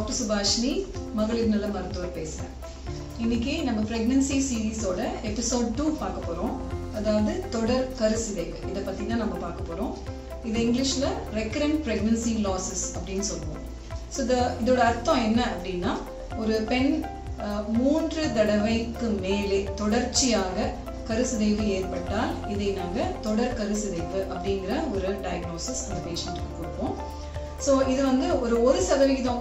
doctor Subhashini மகளிர் நல மருத்துவர் பேசுறேன் இன்னைக்கு நம்ம பிரெக்னன்சி சீரீஸோட எபிசோட் டூ பார்க்க போறோம் அதாவது தொடர் கருசிதைவு இதை பத்தி தான் நம்ம பார்க்க போறோம் இது இங்கிலீஷ்ல ரெக்கரண்ட் பிரெக்னன்சி லாசஸ் அப்படின்னு சொல்லுவோம் ஸோ இதோட அர்த்தம் என்ன அப்படின்னா ஒரு பெண் அஹ், மூன்று தடவைக்கு மேலே தொடர்ச்சியாக கருசிதைவு ஏற்பட்டால் இதை நாங்க தொடர் கருசிதைவு அப்படிங்கிற ஒரு டயக்னோசிஸ் அந்த பேஷண்ட்டுக்கு கொடுப்போம் ஸோ இது வந்து ஒரு ஒரு சதவிகிதம்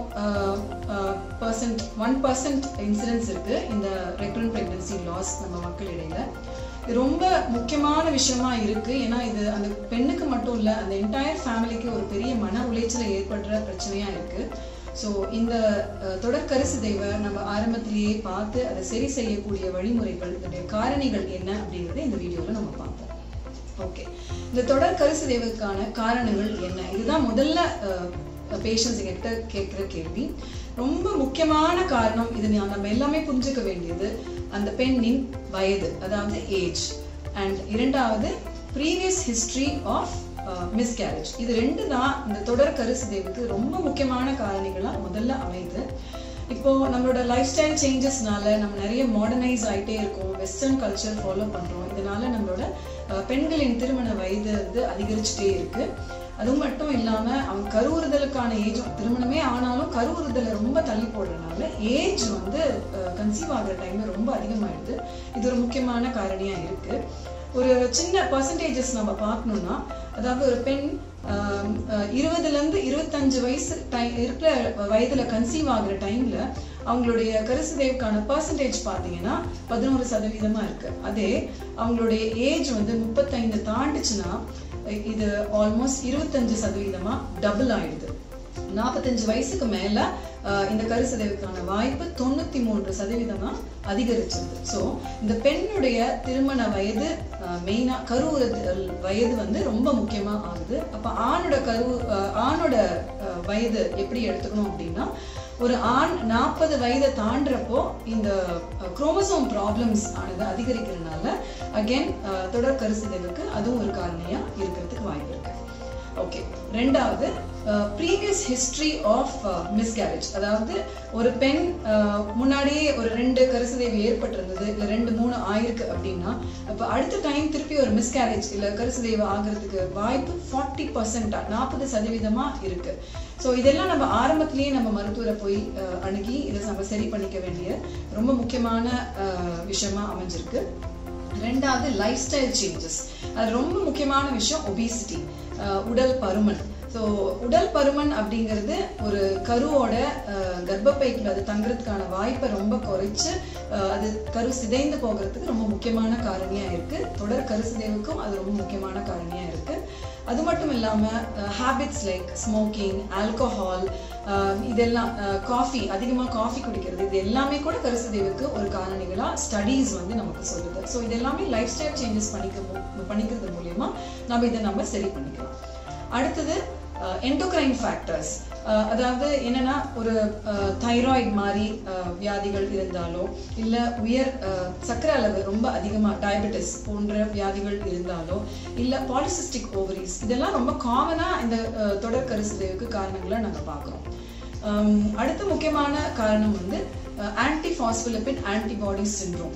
பர்சன்ட் ஒன் பர்சன்ட் இன்சிடென்ஸ் இருக்கு இந்த ரெக்கரண்ட் பிரெக்னன்சி லாஸ் நம்ம மக்களிடையில இது ரொம்ப முக்கியமான விஷயமா இருக்கு ஏன்னா இது அந்த பெண்ணுக்கு மட்டும் இல்ல அந்த என்டையர் ஃபேமிலிக்கு ஒரு பெரிய மன உளைச்சலை ஏற்படுற பிரச்சனையா இருக்கு ஸோ இந்த அஹ், தொடர் கருசிதைவை நம்ம ஆரம்பத்திலேயே பார்த்து அதை சரி செய்யக்கூடிய வழிமுறைகள் இதனுடைய காரணிகள் என்ன அப்படிங்கறத இந்த வீடியோல நம்ம பார்ப்போம் ஓகே இந்த தொடர் கருசிதைவுக்கான காரணங்கள் என்ன இதுதான் முதல்ல பேஷண்ட்ஸ் எங்கிட்ட கேட்குற கேள்வி ரொம்ப முக்கியமான காரணம் இது நான் நம்ம எல்லாமே புரிஞ்சுக்க வேண்டியது அந்த பெண்ணின் வயது அதாவது ஏஜ் அண்ட் இரண்டாவது ப்ரீவியஸ் ஹிஸ்டரி ஆஃப் மிஸ்கேரேஜ் இது ரெண்டு தான் இந்த தொடர் கருசிதைவுக்கு ரொம்ப முக்கியமான காரணிகளா முதல்ல அமையுது இப்போ நம்மளோட லைஃப் ஸ்டைல் சேஞ்சஸ்னால நம்ம நிறைய மாடர்னைஸ் ஆயிட்டே இருக்கோம் வெஸ்டர்ன் கல்ச்சர் ஃபாலோ பண்றோம் இதனால நம்மளோட அஹ், பெண்களின் திருமண வயது வந்து அதிகரிச்சுட்டே இருக்கு அது மட்டும் இல்லாம அவங்க கருவுறுதலுக்கான ஏஜும் திருமணமே ஆனாலும் கருவுறுதலை ரொம்ப தள்ளி போடுறதுனால ஏஜ் வந்து கன்சீவ் ஆகுற டைம் ரொம்ப அதிகமாயிடுது இது ஒரு முக்கியமான காரணியா இருக்கு ஒரு சின்ன பர்சன்டேஜஸ் நம்ம பார்க்கணும்னா அதாவது ஒரு பெண் ஆம், அஹ், இருபதுல இருந்து இருபத்தஞ்சு வயசு டைம் இருக்கிற வயதுல கன்சீவ் ஆகுற டைம்ல அவங்களுடைய கருசிதைவுக்கான பர்சன்டேஜ் பார்த்தீங்கன்னா பதினோரு சதவீதமா இருக்கு அதே அவங்களுடைய ஏஜ் வந்து முப்பத்தைந்து தாண்டுச்சுன்னா அஹ், இது ஆல்மோஸ்ட் இருபத்தஞ்சு சதவீதமா டபுள் ஆயிடுது நாற்பத்தஞ்சு வயசுக்கு மேல அஹ், இந்த கருசிதைவுக்கான வாய்ப்பு தொண்ணூத்தி மூன்று சதவீதமா அதிகரிச்சிருது ஸோ இந்த பெண்ணுடைய திருமண வயது மெயினா கருவுறுதல் வயது வந்து ரொம்ப முக்கியமா ஆகுது அப்ப ஆணோட கரு அஹ், ஆணோட அஹ், வயது எப்படி எடுத்துக்கணும் அப்படின்னா ஒரு ஆண் நாற்பது வயதை தாண்டுறப்போ இந்த குரோமசோம் ப்ராப்ளம்ஸ் ஆனது அதிகரிக்கிறதுனால அகைன் தொடர் கருசிதைவுக்கு அதுவும் ஒரு காரணியா இருக்கிறதுக்கு வாய்ப்பு இருக்கு ஓகே ரெண்டாவது ப்ரீவியஸ் ஹிஸ்டரி ஆஃப் மிஸ்கேரேஜ் அதாவது ஒரு பெண் அஹ், முன்னாடியே ஒரு ரெண்டு கருசிதைவு ஏற்பட்டிருந்தது இல்ல ரெண்டு மூணு ஆயிருக்கு அப்படின்னா அப்ப அடுத்த டைம் திருப்பி ஒரு மிஸ்கேரேஜ் இல்ல கருசிதைவு ஆகிறதுக்கு வாய்ப்பு ஃபார்ட்டி பர்சன்டா நாற்பது சதவீதமா இருக்கு ஸோ இதெல்லாம் நம்ம ஆரம்பத்திலேயே நம்ம மருத்துவரை போய் அஹ், அணுகி இதை நம்ம சரி பண்ணிக்க வேண்டிய ரொம்ப முக்கியமான அஹ், விஷயமா அமைஞ்சிருக்கு ரெண்டாவது லைஃப் ஸ்டைல் சேஞ்சஸ் அது ரொம்ப முக்கியமான விஷயம் ஒபிசிட்டி உடல் பருமன் ஸோ உடல் பருமன் அப்படிங்கிறது ஒரு கருவோட அஹ், கர்ப்பப்பைக்குள்ள அது தங்குறதுக்கான வாய்ப்பை ரொம்ப குறைச்சு அஹ், அது கரு சிதைந்து போகிறதுக்கு ரொம்ப முக்கியமான காரணியா இருக்கு தொடர் கரு சிதைவுக்கும் அது ரொம்ப முக்கியமான காரணியா இருக்கு அது மட்டும் இல்லாம ஹேபிட்ஸ் லைக் ஸ்மோக்கிங் ஆல்கோஹால் இதெல்லாம் காஃபி அதிகமா காஃபி குடிக்கிறது இது எல்லாமே கூட கருசிதைவுக்கு ஒரு காரணிகளா ஸ்டடீஸ் வந்து நமக்கு சொல்லுது ஸோ இது எல்லாமே லைஃப் ஸ்டைல் சேஞ்சஸ் பண்ணிக்க மு- பண்ணிக்கிறது மூலியமா நம்ம இதை நம்ம சரி பண்ணிக்கலாம் அடுத்தது எண்டோக்ரைன் ஃபேக்டர்ஸ் அதாவது என்னன்னா ஒரு தைராய்டு மாதிரி அஹ், வியாதிகள் இருந்தாலோ இல்ல உயர் அஹ், சர்க்கரை அளவு ரொம்ப அதிகமா டயபெட்டிஸ் போன்ற வியாதிகள் இருந்தாலோ இல்ல பாலிசிஸ்டிக் ஓவரிஸ் இதெல்லாம் ரொம்ப காமனா இந்த அஹ், தொடர் கருசிதைவுக்கு காரணங்களை நாங்க பார்க்கிறோம் ஹம், அடுத்த முக்கியமான காரணம் வந்து anti phospholipid antibody syndrome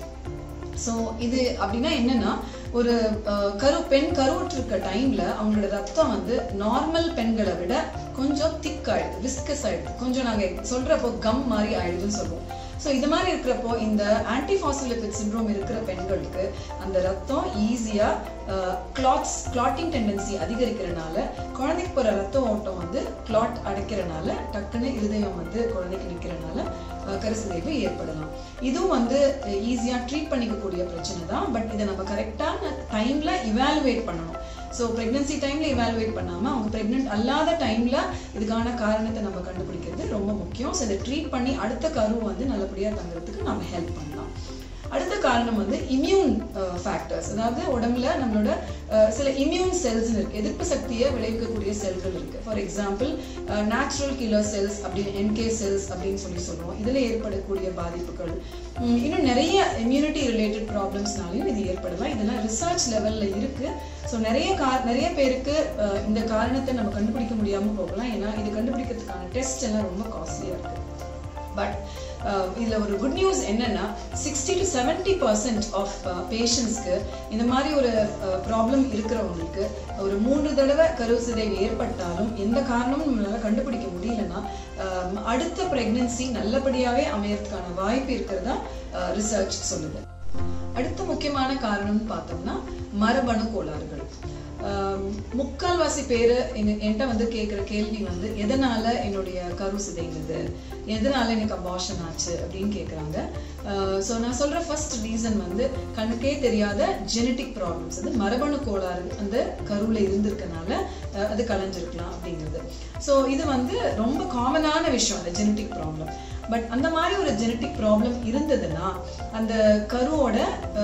so இது அப்படின்னா என்னன்னா ஒரு அஹ், கரு பெண் கருவுற்றிருக்க டைம்ல அவங்களோட ரத்தம் வந்து நார்மல் பெண்களை விட கொஞ்சம் திக் ஆயிடுது விஸ்கஸ் ஆயிடுது கொஞ்சம் நாங்க சொல்றப்போ கம் மாதிரி ஆயிடுதுன்னு சொல்லுவோம் ஸோ இது மாதிரி இருக்கிறப்போ இந்த ஆன்டி பாஸ்போலிபிட் சிண்ட்ரோம் இருக்கிற பெண்களுக்கு அந்த ரத்தம் ஈஸியா கிளாட்ஸ் கிளாட்டிங் டெண்டன்சி அதிகரிக்கிறனால குழந்தைக்கு போற ரத்த ஓட்டம் வந்து கிளாட் அடைக்கிறனால டக்குன்னு இருதயம் வந்து குழந்தைக்கு நிற்கிறனால கருசிதைவு ஏற்படலாம் இதுவும் வந்து ஈஸியா ட்ரீட் பண்ணிக்கக்கூடிய பிரச்சனை தான் பட் இதை நம்ம கரெக்டான டைம்ல இவாலுவேட் பண்ணணும் ஸோ ப்ரெக்னன்சி டைம்ல இவாலுவேட் பண்ணாம அவங்க ப்ரெக்னென்ட் அல்லாத டைம்ல இதுக்கான காரணத்தை நம்ம கண்டுபிடிக்கிறது ரொம்ப முக்கியம் ஸோ இதை ட்ரீட் பண்ணி அடுத்த கரு வந்து நல்லபடியா தங்குறதுக்கு நம்ம ஹெல்ப் பண்ணலாம் அடுத்த காரணம் வந்து இம்யூன் ஃபேக்டர்ஸ் அதாவது உடம்புல நம்மளோட அஹ், சில இம்யூன் செல்ஸ் இருக்கு எதிர்ப்பு சக்தியை விளைவிக்கக்கூடிய செல்கள் இருக்கு for example natural killer cells அப்படின்னு என்கே செல்ஸ் அப்படின்னு சொல்லி சொல்லுவோம் இதுல ஏற்படக்கூடிய பாதிப்புகள் உம், இன்னும் நிறைய இம்யூனிட்டி ரிலேட்டட் ப்ராப்ளம்ஸ்னாலையும் இது ஏற்படலாம் இதெல்லாம் ரிசர்ச் லெவல்ல இருக்கு ஸோ நிறைய கா நிறைய பேருக்கு அஹ், இந்த காரணத்தை நம்ம கண்டுபிடிக்க முடியாம போகலாம் ஏன்னா இது கண்டுபிடிக்கிறதுக்கான டெஸ்ட் எல்லாம் ரொம்ப காஸ்ட்லியா இருக்கு பட் இதுல ஒரு குட் நியூஸ் என்னன்னா sixty to seventy percent of பேஷண்ட்ஸ்க்கு இந்த மாதிரி ஒரு ப்ராப்ளம் இருக்கிறவங்களுக்கு ஒரு மூன்று தடவை கரு சிதைவு ஏற்பட்டாலும் எந்த காரணமும் நம்மளால கண்டுபிடிக்க முடியலன்னா அஹ், அடுத்த பிரெக்னன்சி நல்லபடியாவே அமையறதுக்கான வாய்ப்பு இருக்கிறதா ரிசர்ச் சொல்லுது அடுத்த முக்கியமான காரணம்னு பார்த்தோம்னா மரபணு கோளாறுகள் ஆம், முக்கால்வாசி பேர் என்கிட்ட வந்து கேட்குற கேள்வி வந்து எதனால என்னுடைய கரு சிதைந்தது எதனால எனக்கு அபார்ஷன் ஆச்சு அப்படின்னு கேட்குறாங்க ஸோ நான் சொல்ற ஃபர்ஸ்ட் ரீசன் வந்து கண்ணுக்கே தெரியாத ஜெனட்டிக் ப்ராப்ளம்ஸ் அது மரபணு கோளாறு அந்த கருவில் இருந்திருக்கனால அஹ், அது கலைஞ்சிருக்கலாம் அப்படிங்கிறது ஸோ இது வந்து ரொம்ப காமனான விஷயம் அந்த ஜெனட்டிக் ப்ராப்ளம் பட் அந்த மாதிரி ஒரு ஜெனட்டிக் ப்ராப்ளம் இருந்ததுன்னா அந்த கருவோட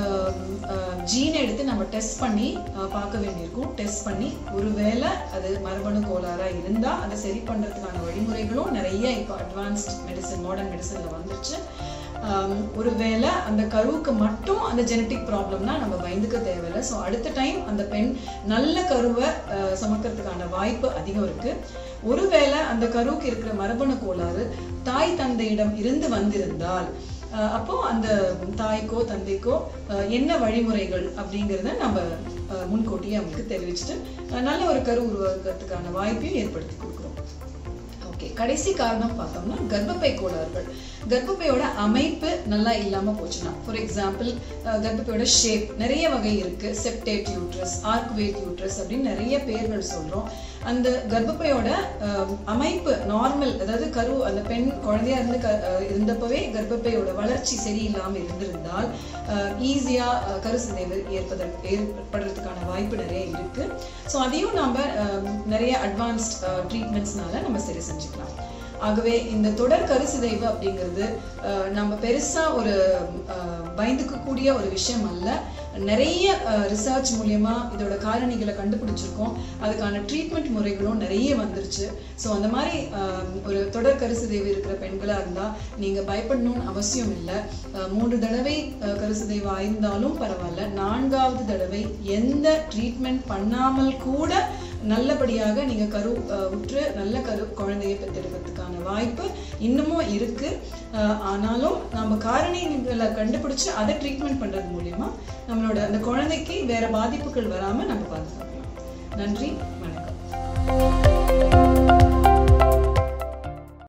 ஜீனை எடுத்து நம்ம டெஸ்ட் பண்ணி அஹ், பார்க்க வேண்டியிருக்கும் டெஸ்ட் பண்ணி ஒருவேளை அது மரபணு கோளாறா இருந்தா அதை சரி பண்றதுக்கான வழிமுறைகளும் நிறைய இப்போ அட்வான்ஸ்ட் மெடிசன் மாடர்ன் மெடிசன்ல வந்துருச்சு ஆம், ஒருவேளை அந்த கருவுக்கு மட்டும் அந்த ஜெனட்டிக் ப்ராப்ளம்னா நம்ம பயந்துக்க தேவையில்லை ஸோ அடுத்த டைம் அந்த பெண் நல்ல கருவை அஹ், சுமக்கிறதுக்கான வாய்ப்பு அதிகம் இருக்கு ஒருவேளை அந்த கருவுக்கு இருக்கிற மரபணு கோளாறு தாய் தந்தையிடம் இருந்து வந்திருந்தால் அஹ், அப்போ அந்த தாய்க்கோ தந்தைக்கோ அஹ், என்ன வழிமுறைகள் அப்படிங்கிறத நம்ம அஹ், முன்கூட்டியே அவங்களுக்கு தெரிவிச்சுட்டு அஹ், நல்ல ஒரு கரு உருவாக்குறதுக்கான வாய்ப்பையும் ஏற்படுத்தி கொடுக்குறோம் ஓகே கடைசி காரணம் பார்த்தோம்னா கர்ப்பப்பை கோளாறுகள் கர்ப்பப்பையோட அமைப்பு நல்லா இல்லாம போச்சுன்னா ஃபார் எக்ஸாம்பிள் கர்ப்பப்பையோட ஷேப் நிறைய வகை இருக்கு செப்டேட் யூட்ரஸ் ஆர்க்வேட் யூட்ரஸ் அப்படின்னு நிறைய பேர்கள் சொல்றோம் அந்த கர்ப்பப்பையோட அஹ், அமைப்பு நார்மல் அதாவது கரு அந்த பெண் குழந்தையா இருந்து க- அஹ், இருந்தப்பவே கர்ப்பப்பையோட வளர்ச்சி சரியில்லாம இருந்திருந்தால் ஈஸியா கரு சிதைவு ஏற்பதற்கு ஏற்படுறதுக்கான வாய்ப்பு நிறைய இருக்கு ஸோ அதையும் நாம அஹ், நிறைய அட்வான்ஸ்ட் ட்ரீட்மெண்ட்ஸ்னால நம்ம சரி செஞ்சுக்கலாம் ஆகவே இந்த தொடர் கருசிதைவு அப்படிங்கிறது அஹ், நம்ம பெருசா ஒரு அஹ், பயந்துக்க கூடிய ஒரு விஷயம் அல்ல நிறைய ரிசர்ச் மூலியமா இதோட காரணிகளை கண்டுபிடிச்சிருக்கோம் அதுக்கான ட்ரீட்மெண்ட் முறைகளும் நிறைய வந்துருச்சு ஸோ அந்த மாதிரி அஹ், ஒரு தொடர் கருசிதைவு இருக்கிற பெண்களா இருந்தா நீங்க பயப்படணும்னு அவசியம் இல்லை அஹ், மூன்று தடவை அஹ், கருசிதைவு ஆயிருந்தாலும் பரவாயில்ல நான்காவது தடவை எந்த ட்ரீட்மெண்ட் பண்ணாமல் கூட நல்லபடியாக நீங்க கரு அஹ், உற்று நல்ல கரு குழந்தையை பெற்றெடுக்கிறதுக்கான வாய்ப்பு இன்னமும் இருக்கு அஹ், ஆனாலும் நம்ம காரணிகளை கண்டுபிடிச்சு அதை ட்ரீட்மெண்ட் பண்றது மூலியமா நம்மளோட அந்த குழந்தைக்கு வேற பாதிப்புகள் வராம நம்ம பாதுகாக்கலாம் நன்றி வணக்கம்